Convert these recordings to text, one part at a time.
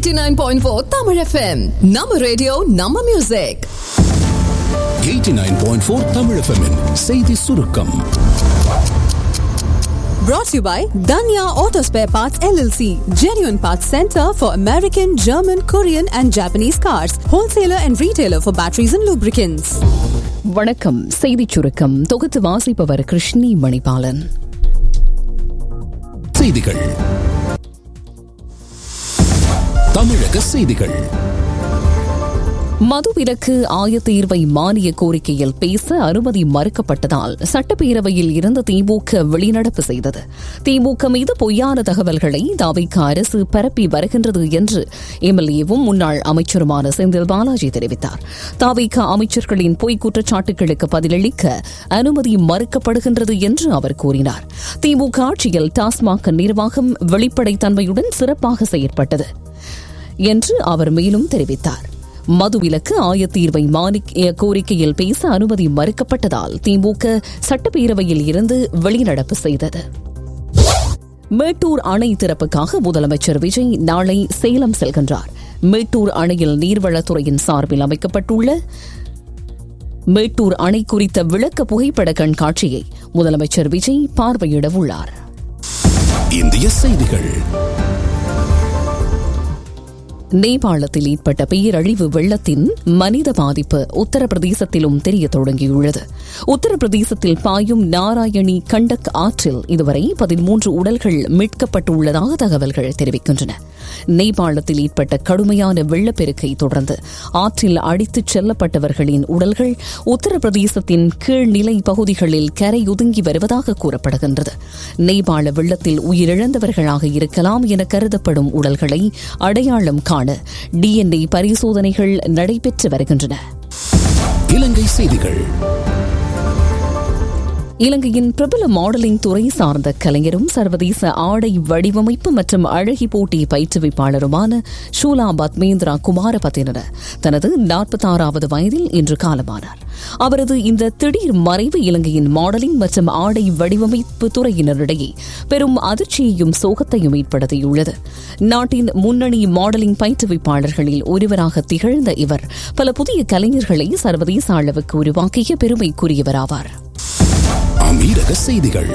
89.4 Tamil FM. நம்ம radio நம்ம music 89.4 Tamil FM -இன் செய்தி சுருக்கம் brought to you by Danya Auto Spare Parts LLC, genuine parts center for American, German, Korean and Japanese cars, wholesaler and retailer for batteries and lubricants. வணக்கம் செய்திச் சுருக்கம் தொகுத்து வாசிப்பவர் கிருஷ்ணி மணிபாலன் செய்திகள் தமிழக செய்திகள் மதுவிலக்கு ஆயத்தீர்வை மானிய கோரிக்கையில் பேச அனுமதி மறுக்கப்பட்டதால் சட்டப்பேரவையில் இருந்து திமுக வெளிநடப்பு செய்தது திமுக மீது பொய்யான தகவல்களை தாவிக்க அரசு பரப்பி வருகின்றது என்று எம்எல்ஏவும் முன்னாள் அமைச்சருமான செந்தில் பாலாஜி தெரிவித்தார் தாவிக அமைச்சர்களின் பொய் குற்றச்சாட்டுகளுக்கு பதிலளிக்க அனுமதி மறுக்கப்படுகின்றது என்று அவர் கூறினார் திமுக ஆட்சியில் டாஸ்மாக் நிர்வாகம் வெளிப்படைத்தன்மையுடன் சிறப்பாக செயற்பட்டது என்று அவர் மேலும் தெரிவித்தார் மதுவிலக்கு ஆயத்தீர்வை மானிய கோரிக்கையில் பேச அனுமதி மறுக்கப்பட்டதால் திமுக சட்டப்பேரவையில் இருந்து வெளிநடப்பு செய்தது மேட்டூர் அணை திறப்புக்காக முதலமைச்சர் விஜய் நாளை சேலம் செல்கின்றார் மேட்டூர் அணையில் நீர்வளத்துறையின் சார்பில் அமைக்கப்பட்டுள்ள மேட்டூர் அணை குறித்த விளக்க புகைப்பட கண்காட்சியை முதலமைச்சர் விஜய் பார்வையிட உள்ளார் இந்திய செய்திகள் நேபாளத்தில் ஏற்பட்ட பேரழிவு வெள்ளத்தின் மனித பாதிப்பு உத்தரப்பிரதேசத்திலும் தெரிய தொடங்கியுள்ளது உத்தரப்பிரதேசத்தில் பாயும் நாராயணி கண்டக் ஆற்றில் இதுவரை பதிமூன்று உடல்கள் மீட்கப்பட்டுள்ளதாக தகவல்கள் தெரிவிக்கின்றன நேபாளத்தில் ஏற்பட்ட கடுமையான வெள்ளப்பெருக்கை தொடர்ந்து ஆற்றில் அடித்துச் செல்லப்பட்டவர்களின் உடல்கள் உத்தரப்பிரதேசத்தின் கீழ்நிலை பகுதிகளில் கரையொதுங்கி வருவதாக கூறப்படுகின்றது நேபாள வெள்ளத்தில் உயிரிழந்தவர்களாக இருக்கலாம் என கருதப்படும் உடல்களை அடையாளம் காண டிஎன்ஏ பரிசோதனைகள் நடைபெற்று வருகின்றன இலங்கை செய்திகள் இலங்கையின் பிரபல மாடலிங் துறை சார்ந்த கலைஞரும் சர்வதேச ஆடை வடிவமைப்பு மற்றும் அழகி போட்டி பயிற்றுவிப்பாளருமான ஷூலா பத்மேந்திரா குமாரபத்தினர் தனது நாற்பத்தாறாவது வயதில் இன்று காலமானார் அவரது இந்த திடீர் மறைவு இலங்கையின் மாடலிங் மற்றும் ஆடை வடிவமைப்பு துறையினரிடையே பெரும் அதிர்ச்சியையும் சோகத்தையும் ஏற்படுத்தியுள்ளது நாட்டின் முன்னணி மாடலிங் பயிற்றுவிப்பாளர்களில் ஒருவராக திகழ்ந்த இவர் பல புதிய கலைஞர்களை சர்வதேச அளவுக்கு உருவாக்கிய பெருமைக்குரியவராவார் அமீரக செய்திகள்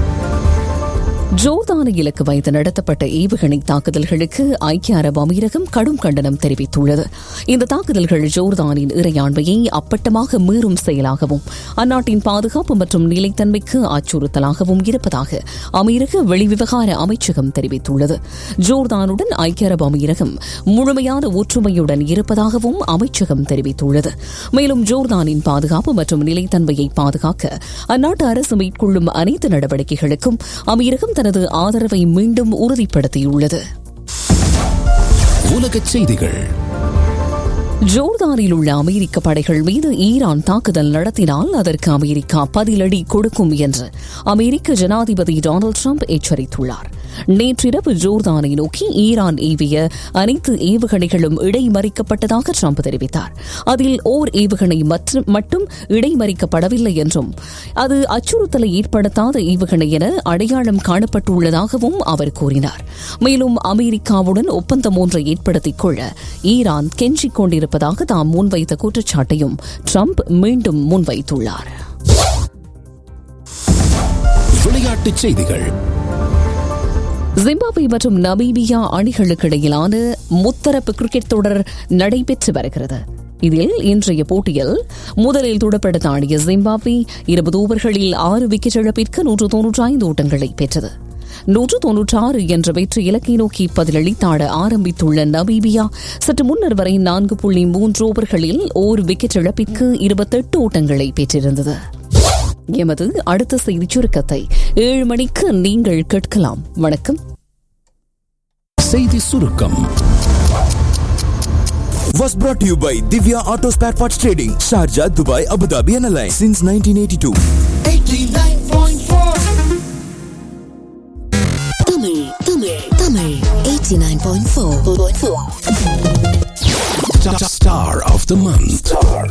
ஜோர்தான இலக்கு வைத்து நடத்தப்பட்ட ஏவுகணை தாக்குதல்களுக்கு ஐக்கிய அரபு அமீரகம் கடும் கண்டனம் தெரிவித்துள்ளது இந்த தாக்குதல்கள் ஜோர்தானின் இறையாண்மையை அப்பட்டமாக மீறும் செயலாகவும் அந்நாட்டின் பாதுகாப்பு மற்றும் நிலைத்தன்மைக்கு அச்சுறுத்தலாகவும் இருப்பதாக அமீரக வெளிவிவகார அமைச்சகம் தெரிவித்துள்ளது ஜோர்தானுடன் ஐக்கிய அரபு அமீரகம் முழுமையான ஒற்றுமையுடன் இருப்பதாகவும் அமைச்சகம் தெரிவித்துள்ளது மேலும் ஜோர்தானின் பாதுகாப்பு மற்றும் நிலைத்தன்மையை பாதுகாக்க அந்நாட்டு அரசு மேற்கொள்ளும் அனைத்து நடவடிக்கைகளுக்கும் அமீரகம் தனது ஆதரவை மீண்டும் உறுதிப்படுத்தியுள்ளது உலக செய்திகள் ஜோர்தானில் உள்ள அமெரிக்க படைகள் மீது ஈரான் தாக்குதல் நடத்தினால் அதற்கு அமெரிக்கா பதிலடி கொடுக்கும் என்று அமெரிக்க ஜனாதிபதி டொனால்டு ட்ரம்ப் எச்சரித்துள்ளார் நேற்றிரவு ஜோர்தானை நோக்கி ஈரான் ஏவிய அனைத்து ஏவுகணைகளும் இடைமறிக்கப்பட்டதாக ட்ரம்ப் தெரிவித்தார் அதில் ஓர் ஏவுகணை மட்டும் இடைமறிக்கப்படவில்லை என்றும் அது அச்சுறுத்தலை ஏற்படுத்தாத ஏவுகணை என அடையாளம் காணப்பட்டுள்ளதாகவும் அவர் கூறினார் மேலும் அமெரிக்காவுடன் ஒப்பந்தம் ஒன்றை ஏற்படுத்திக் கொள்ள ஈரான் கெஞ்சிக் கொண்டிருப்பதாக தாம் முன்வைத்த குற்றச்சாட்டையும் ட்ரம்ப் மீண்டும் முன்வைத்துள்ளார் விளையாட்டுச் செய்திகள் ஜிம்பாப்வே மற்றும் நமீபியா அணிகளுக்கு இடையிலான முத்தரப்பு கிரிக்கெட் தொடர் நடைபெற்று வருகிறது இதில் இன்றைய போட்டியில் முதலில் துடுப்படுத்த ஆடிய ஜிம்பாப்வே இருபது ஓவர்களில் ஆறு விக்கெட் இழப்பிற்கு நூற்று தொன்னூற்றி ஐந்து ஓட்டங்களை பெற்றது நூற்று தொன்னூற்றாறு என்ற வெற்றி இலக்கை நோக்கி பதிலளித்தாட ஆரம்பித்துள்ள நமீபியா சற்று முன்னர் வரை நான்கு புள்ளி மூன்று ஓவர்களில் ஓர் விக்கெட் இழப்பிற்கு இருபத்தெட்டு ஓட்டங்களை பெற்றிருந்தது எமது அடுத்த செய்திச் சுருக்கத்தை ஏழு மணிக்கு நீங்கள் கேட்கலாம் வணக்கம் செய்தி சுருக்கம் was brought to you by Divya Auto Spare Parts Trading, Sharjah, Dubai, Abu Dhabi and Alliance since 1982. Tamil Tamil Tamil 89.4 Star of the month.